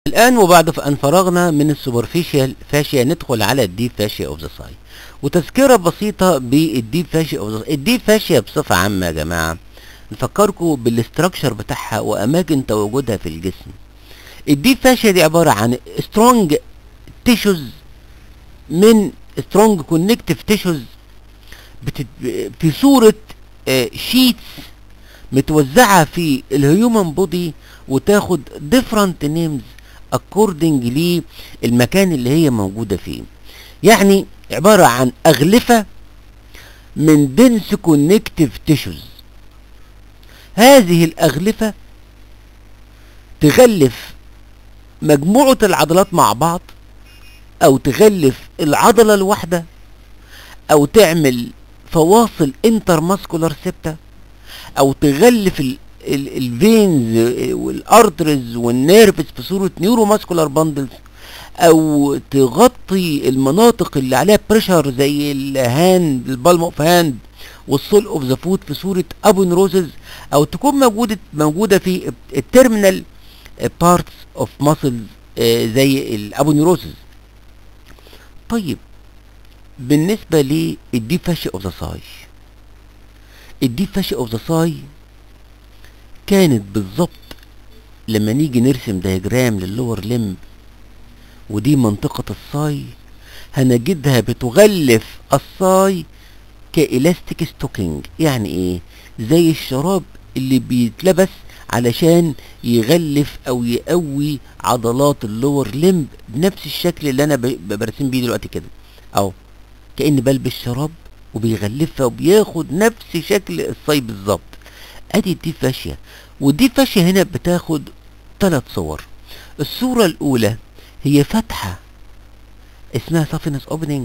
الآن وبعد أن فرغنا من السوبرفيشال فاشيا ندخل على الديب فاشيا اوف ذا ساي وتذكرة بسيطة بالديب فاشيا اوف ذا الديب فاشيا بصفة عامة يا جماعة نفكركم بالاستراكشر بتاعها وأماكن تواجدها في الجسم الديب فاشيا دي عبارة عن سترونج تيشوز من سترونج كونكتيف تيشوز بتت... في صورة شيتس متوزعة في الهيومن بودي وتاخد different names according للمكان اللي هي موجودة فيه يعني عبارة عن أغلفة من dense connective tissues هذه الأغلفة تغلف مجموعة العضلات مع بعض أو تغلف العضلة الواحدة أو تعمل فواصل انترماسكولار سيبتا أو تغلف الفينز والارترز والنيرفز في صوره نيورو ماسكولار باندلز او تغطي المناطق اللي عليها بريشر زي الهاند البالم اوف هاند والسول اوف ذا فوت في صوره ابونروزز او تكون موجوده موجوده في التيرمينال بارتس اوف ماسلز زي الابونيروزز طيب بالنسبه للديب فاشي اوف ذا ساي الديب فاشي اوف ذا ساي كانت بالظبط لما نيجي نرسم دياجرام للور لمب ودي منطقة الصاي هنجدها بتغلف الصاي كإلاستيك ستوكينج يعني ايه زي الشراب اللي بيتلبس علشان يغلف او يقوي عضلات اللور لمب بنفس الشكل اللي انا برسم بيه دلوقتي كده اهو كأني بلبس شراب وبيغلفها وبياخد نفس شكل الصاي بالظبط ادي الديب فاشيا والديب فاشيا هنا بتاخد ثلاث صور الصورة الأولى هي فتحة اسمها سافينس اوبننج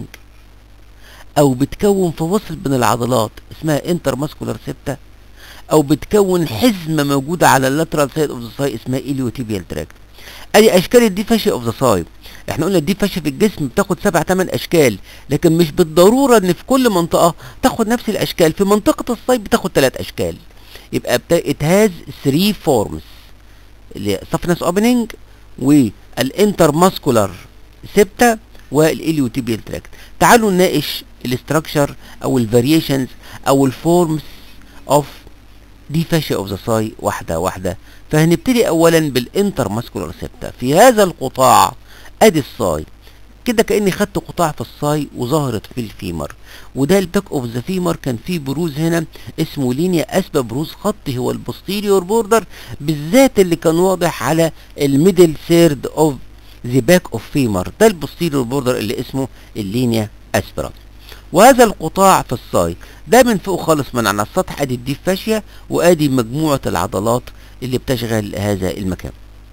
أو بتكون فواصل بين العضلات اسمها انتر ماسكولار سيبتا أو بتكون حزمة موجودة على اللاترال سايد اوف ذا ساي اسمها اليوتيبيال تراكت ادي اشكال الديب فاشيا اوف ذا ساي احنا قلنا الديب فاشيا في الجسم بتاخد سبع ثمان اشكال لكن مش بالضرورة ان في كل منطقة تاخد نفس الاشكال في منطقة الصاي بتاخد ثلاث اشكال يبقى it has three forms اللي softness opening والانترماسكولار سيبتا والاليوتيبيال تراكت تعالوا نناقش الاستراكشر او الفاريشنز او الفورمز اوف دي فاشيا اوف ذا ساي واحده واحده فهنبتدي اولا بالانترماسكولار سيبتا في هذا القطاع ادي الساي كده كاني خدت قطاع في الصاي وظهرت في الفيمر وده الباك اوف ذا فيمر كان فيه بروز هنا اسمه لينيا اسبة بروز خطي هو البوستيريور بوردر بالذات اللي كان واضح على الميدل سيرد اوف ذا باك اوف فيمر ده البوستيريور بوردر اللي اسمه اللينيا اسبرا وهذا القطاع في الصاي ده من فوق خالص من على السطح ادي الديب فاشيا وادي مجموعة العضلات اللي بتشغل هذا المكان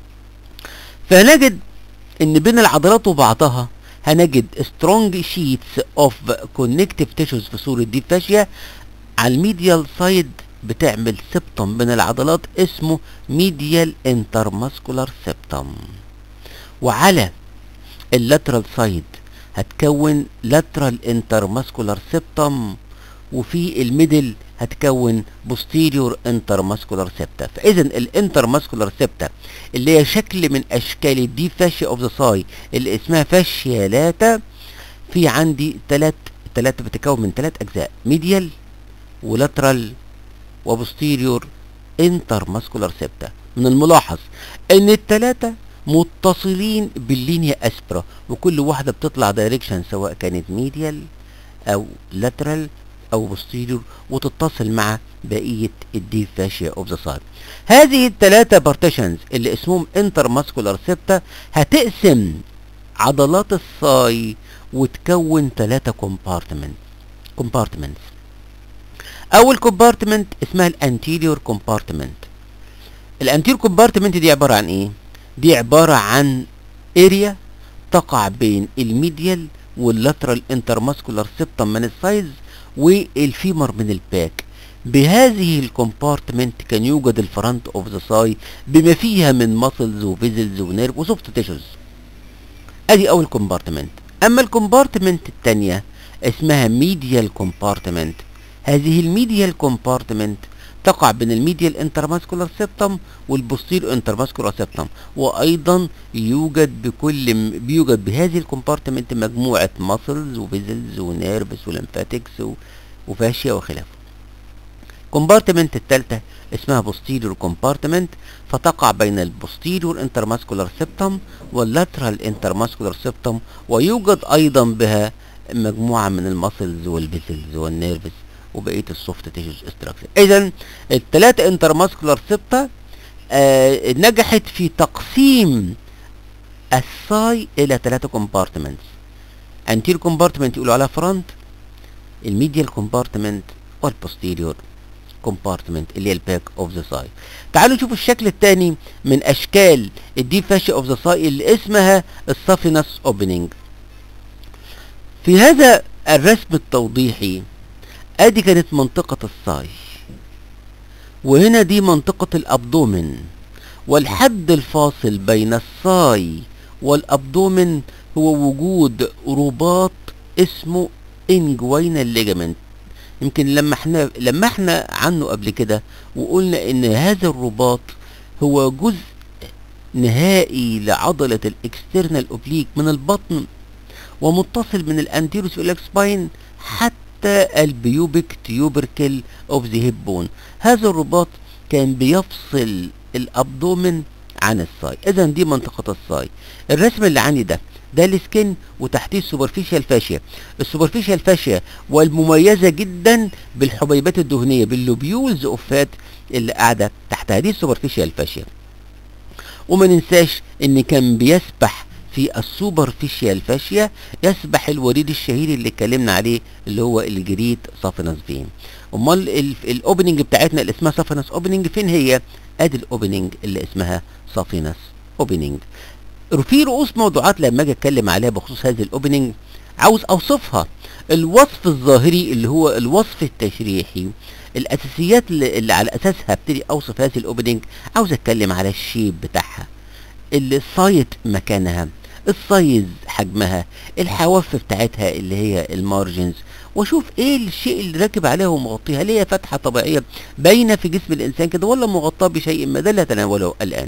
فنجد ان بين العضلات وبعضها هنجد strong sheets of connective tissues في صورة ديب فاشيا على الميديال سايد بتعمل سبتم بين العضلات اسمه ميديال انترماسكولار سبتم وعلى اللاترال سايد هتكون لاترال انترماسكولار سبتم وفي الميدل هتكون بوستيريور انترماسكولار سيبتا فاذا الانترماسكولار سيبتا اللي هي شكل من اشكال الديب فاشيا اوف ذا ساي اللي اسمها فاشيالاتا في عندي ثلاث ثلاثة بتتكون من ثلاث اجزاء ميديال ولاترال وبوستيريور انترماسكولار سيبتا من الملاحظ ان الثلاثة متصلين باللينيا اسبرا وكل واحدة بتطلع دايركشن سواء كانت ميديال او لاترال او بوستيريور وتتصل مع بقيه الديب فاشيا اوف ذا سايد هذه الثلاثه بارتيشنز اللي اسمهم انتر ماسكولار سيبتا هتقسم عضلات الصاي وتكون ثلاثه كومبارتمنت كومبارتمنتس اول كومبارتمنت اسمها الانتيريور كومبارتمنت الانتيريور كومبارتمنت دي عباره عن ايه دي عباره عن اريا تقع بين الميديال واللاترال انترماسكولار سيبتم من السايز والفيمر من الباك بهذه الكومبارتمنت كان يوجد الفرونت اوف ذا ساي بما فيها من ماسلز وفيزلز ونيرف وسوفت تيشوز ادي اول كومبارتمنت اما الكومبارتمنت الثانيه اسمها ميديال كومبارتمنت هذه الميديال كومبارتمنت تقع بين الميديال انترماسكولار سيبتم والبوستيريو انترماسكولار سيبتم وايضا يوجد بكل م- بيوجد بهذه الكومبارتمنت مجموعه ماسلز وفيزلز ونيرفس ولمفاتكس وفاشيا وخلافه كومبارتمنت الثالثه اسمها بوستيريور كومبارتمنت فتقع بين البوستيريور انترماسكولار سيبتم واللاترال انترماسكولار سيبتم ويوجد ايضا بها مجموعه من الماسلز والفيزلز والنيرفس وبقيه السوفت تيشوز استراكشر اذا الثلاثه انترماسكولار سيبتا آه نجحت في تقسيم الساي الى ثلاثه كومبارتمنتس انتير كومبارتمنت يقولوا عليها فرونت الميديال كومبارتمنت والبوستيريور كومبارتمنت اللي هي الباك اوف ذا ساي تعالوا نشوف الشكل الثاني من اشكال الديب فاشيا اوف ذا ساي اللي اسمها السافينس اوبننج في هذا الرسم التوضيحي ادي كانت منطقة الصاي وهنا دي منطقة الابدومن والحد الفاصل بين الصاي والابدومن هو وجود رباط اسمه انجوينال ليجامنت يمكن لما احنا لما احنا عنه قبل كده وقلنا ان هذا الرباط هو جزء نهائي لعضلة الاكسترنال اوبليك من البطن ومتصل من الانتيروس والإليك سباين حتى البيوبك تيوبركل اوف ذا هيب بون هذا الرباط كان بيفصل الابدومن عن الصاي اذا دي منطقة الصاي الرسم اللي عندي ده ده السكن وتحتيه السوبرفيشال فاشيا السوبرفيشال فاشيا والمميزة جدا بالحبيبات الدهنية باللوبيولز اوف فات اللي قاعدة تحت هذه السوبرفيشال فاشيا وما ننساش ان كان بيسبح في السوبرفيشال فاشيا يسبح الوريد الشهير اللي اتكلمنا عليه اللي هو الجريت سافينس فين امال ال- الاوبننج بتاعتنا اللي اسمها سافينس اوبننج فين هي ادي الاوبننج اللي اسمها سافينس اوبننج في رؤوس موضوعات لما اجي اتكلم عليها بخصوص هذه الاوبننج عاوز اوصفها الوصف الظاهري اللي هو الوصف التشريحي الاساسيات اللي, اللي على اساسها ابتدي اوصف هذه الاوبننج عاوز اتكلم على الشيب بتاعها السايت مكانها السايز حجمها الحواف بتاعتها اللي هي المارجنز واشوف ايه الشيء اللي راكب عليها ومغطيها هل هي فتحه طبيعيه باينه في جسم الانسان كده ولا مغطاه بشيء ما ده اللي هتناوله الان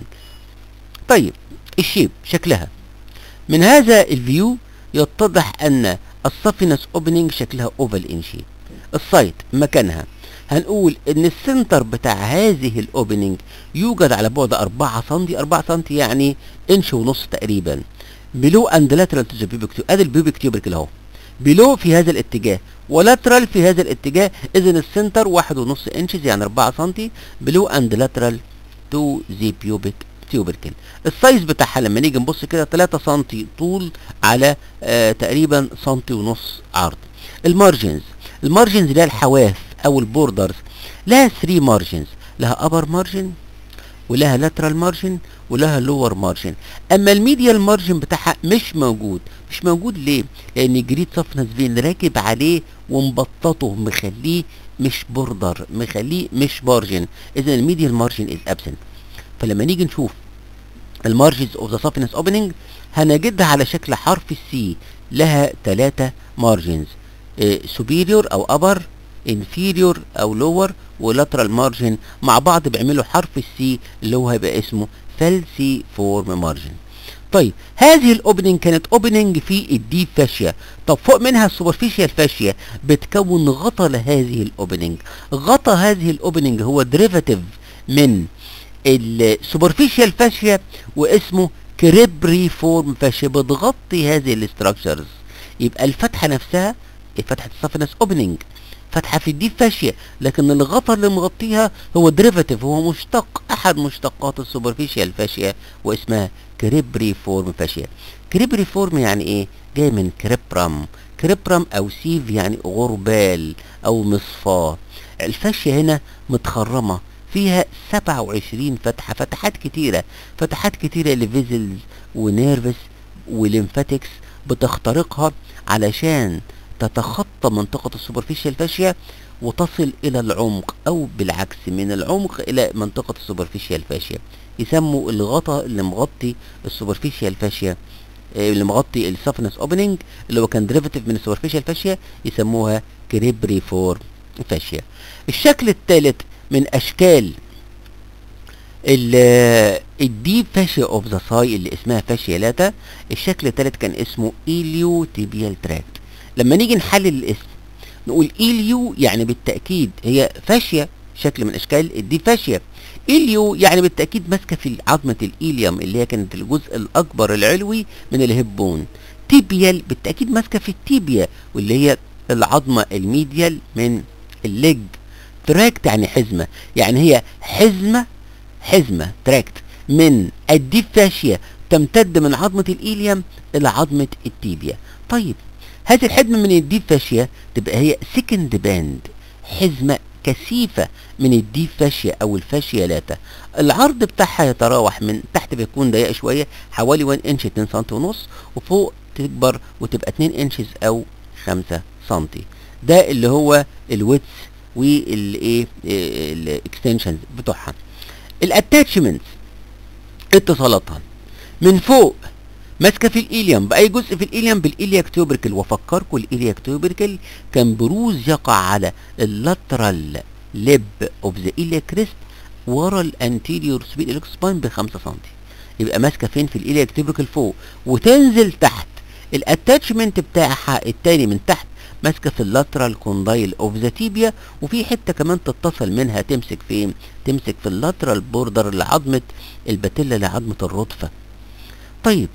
طيب الشيب شكلها من هذا الفيو يتضح ان السافينس اوبننج شكلها اوفال ان شيب السايت مكانها هنقول ان السنتر بتاع هذه الاوبننج يوجد على بعد 4 سم 4 سم يعني انش ونص تقريبا بلو اند لاترال تو ذا بيبك تيوب ادي البيبك تيوبركل اهو بلو في هذا الاتجاه ولاترال في هذا الاتجاه اذا السنتر واحد ونص انشز يعني 4 سم بلو اند لاترال تو ذا بيوبك تيوبركل السايز بتاعها لما نيجي نبص كده 3 سم طول على آه تقريبا سنتي ونص عرض المارجنز المارجنز اللي هي الحواف او البوردرز لها 3 مارجنز لها ابر مارجن ولها لاترال مارجن ولها لور مارجن اما الميديال مارجن بتاعها مش موجود مش موجود ليه لان جريد سفنس فين راكب عليه ومبططه مخليه مش بوردر مخليه مش مارجن اذا الميديال مارجن از ابسنت فلما نيجي نشوف المارجنز اوف ذا سافينس اوبننج هنجدها على شكل حرف السي لها ثلاثة مارجنز سوبيريور او ابر انفيريور او لور ولاترال مارجن مع بعض بيعملوا حرف السي اللي هو هيبقى اسمه فالسي فورم مارجن طيب هذه الاوبننج كانت اوبننج في الديب فاشيا طب فوق منها السوبرفيشال فاشيا بتكون غطا لهذه الاوبننج غطا هذه الاوبننج هو ديريفاتيف من السوبرفيشال فاشيا واسمه كريبري فورم فاشيا بتغطي هذه الاستراكشرز يبقى الفتحه نفسها فتحه السافنس اوبننج فتحه في الديب فاشيا لكن الغطا اللي مغطيها هو ديريفاتيف هو مشتق احد مشتقات السوبرفيشال فاشيا واسمها كريبري فورم فاشيا كريبري فورم يعني ايه جاي من كريبرام كريبرام او سيف يعني غربال او مصفاه الفاشيا هنا متخرمه فيها 27 فتحه فتحات كتيره فتحات كتيره لفيزلز ونيرفس وليمفاتكس بتخترقها علشان تتخطى منطقة السوبرفيشال فاشيا وتصل إلى العمق أو بالعكس من العمق إلى منطقة السوبرفيشال فاشيا يسموا الغطاء اللي مغطي السوبرفيشال فاشيا اللي مغطي السفنس اوبننج اللي هو كان ديريفاتيف من السوبرفيشال فاشيا يسموها كريبري فورم فاشيا الشكل الثالث من اشكال الديب فاشيا اوف ذا ساي اللي اسمها فاشيا لاتا الشكل الثالث كان اسمه ايليو تيبيال تراكت لما نيجي نحلل الاسم نقول ايليو يعني بالتاكيد هي فاشيا شكل من اشكال الديب فاشيا إليو يعني بالتأكيد ماسكة في عظمة الإيليوم اللي هي كانت الجزء الأكبر العلوي من الهبون تيبيال بالتأكيد ماسكة في التيبيا واللي هي العظمة الميديال من الليج تراكت يعني حزمة يعني هي حزمة حزمة تراكت من الديب فاشيا تمتد من عظمة الإيليوم إلى عظمة التيبيا طيب هذه الحزمة من الديب فاشيا تبقى هي سكند باند حزمة كثيفة من الديب فاشيا او الفاشيا لاتا العرض بتاعها يتراوح من تحت بيكون ضيق شوية حوالي 1 انش 2 سم ونص وفوق تكبر وتبقى 2 انشز او 5 سم ده اللي هو الويتس والايه الاكستنشنز بتوعها الاتاتشمنتس اتصالاتها من فوق ماسكه في الإيليوم بأي جزء في الإيليوم بالإيلياك توبركل وفكركم الإيلياك توبركل كان بروز يقع على اللاترال ليب اوف ذا إيلياك كريست ورا الانتيريور سبيل الاكسباين ب 5 سم يبقى ماسكه فين في الإيلياك توبركل فوق وتنزل تحت الاتاتشمنت بتاعها التاني من تحت ماسكه في اللاترال كوندايل اوف ذا تيبيا وفي حته كمان تتصل منها تمسك فين تمسك في اللاترال بوردر لعظمه الباتيلا لعظمه الرضفه طيب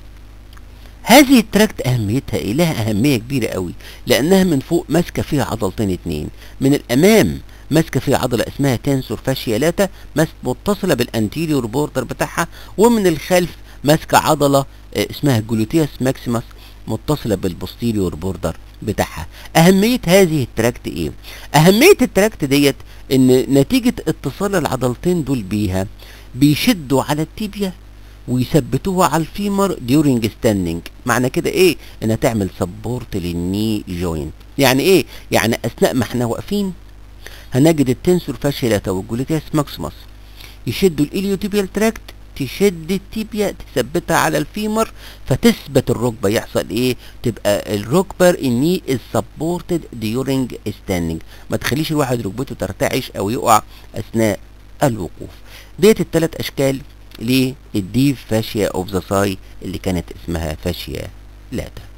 هذه التراكت اهميتها ايه لها اهميه كبيره قوي لانها من فوق ماسكه فيها عضلتين اتنين من الامام ماسكه فيها عضله اسمها تنسور فاشيالاتا متصله بالانتيريور بوردر بتاعها ومن الخلف ماسكه عضله اسمها جلوتيوس ماكسيموس متصله بالبوستيريور بوردر بتاعها اهميه هذه التراكت ايه اهميه التراكت ديت ان نتيجه اتصال العضلتين دول بيها بيشدوا على التيبيا ويثبتوها على الفيمر ديورنج ستاندنج معنى كده ايه انها تعمل سبورت للني جوينت يعني ايه يعني اثناء ما احنا واقفين هنجد التنسور فاشيلاتا والجلوتياس ماكسيموس يشدوا الاليوتيبيال تراكت تشد التيبيا تثبتها على الفيمر فتثبت الركبه يحصل ايه تبقى الركبه الني از سبورتد ديورنج ستاندنج ما تخليش الواحد ركبته ترتعش او يقع اثناء الوقوف ديت الثلاث اشكال للديف فاشيا اوف ذا ساي اللي كانت اسمها فاشيا لاتا